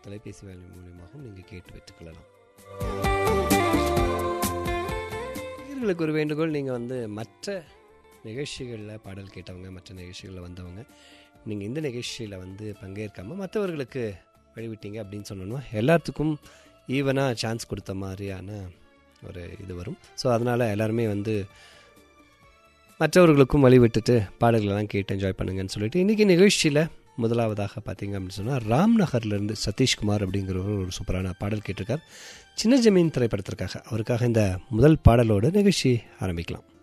தொலைபேசி வேலை மூலியமாகவும் நீங்கள் கேட்டு பெற்றுக்கொள்ளலாம் நேயர்களுக்கு ஒரு வேண்டுகோள் நீங்கள் வந்து மற்ற நிகழ்ச்சிகளில் பாடல் கேட்டவங்க மற்ற நிகழ்ச்சிகளில் வந்தவங்க நீங்கள் இந்த நிகழ்ச்சியில் வந்து பங்கேற்காமல் மற்றவர்களுக்கு வழிவிட்டீங்க அப்படின்னு சொன்னோன்னா எல்லாத்துக்கும் ஈவனாக சான்ஸ் கொடுத்த மாதிரியான ஒரு இது வரும் ஸோ அதனால் எல்லாருமே வந்து மற்றவர்களுக்கும் வழி விட்டுட்டு பாடல்களெல்லாம் கேட்டு என்ஜாய் பண்ணுங்கன்னு சொல்லிட்டு இன்றைக்கி நிகழ்ச்சியில் முதலாவதாக பார்த்தீங்க அப்படின்னு சொன்னால் ராம்நகர்லேருந்து சதீஷ்குமார் அப்படிங்கிறவர் ஒரு சூப்பரான பாடல் கேட்டிருக்கார் சின்ன ஜமீன் திரைப்படத்திற்காக அவருக்காக இந்த முதல் பாடலோடு நிகழ்ச்சி ஆரம்பிக்கலாம்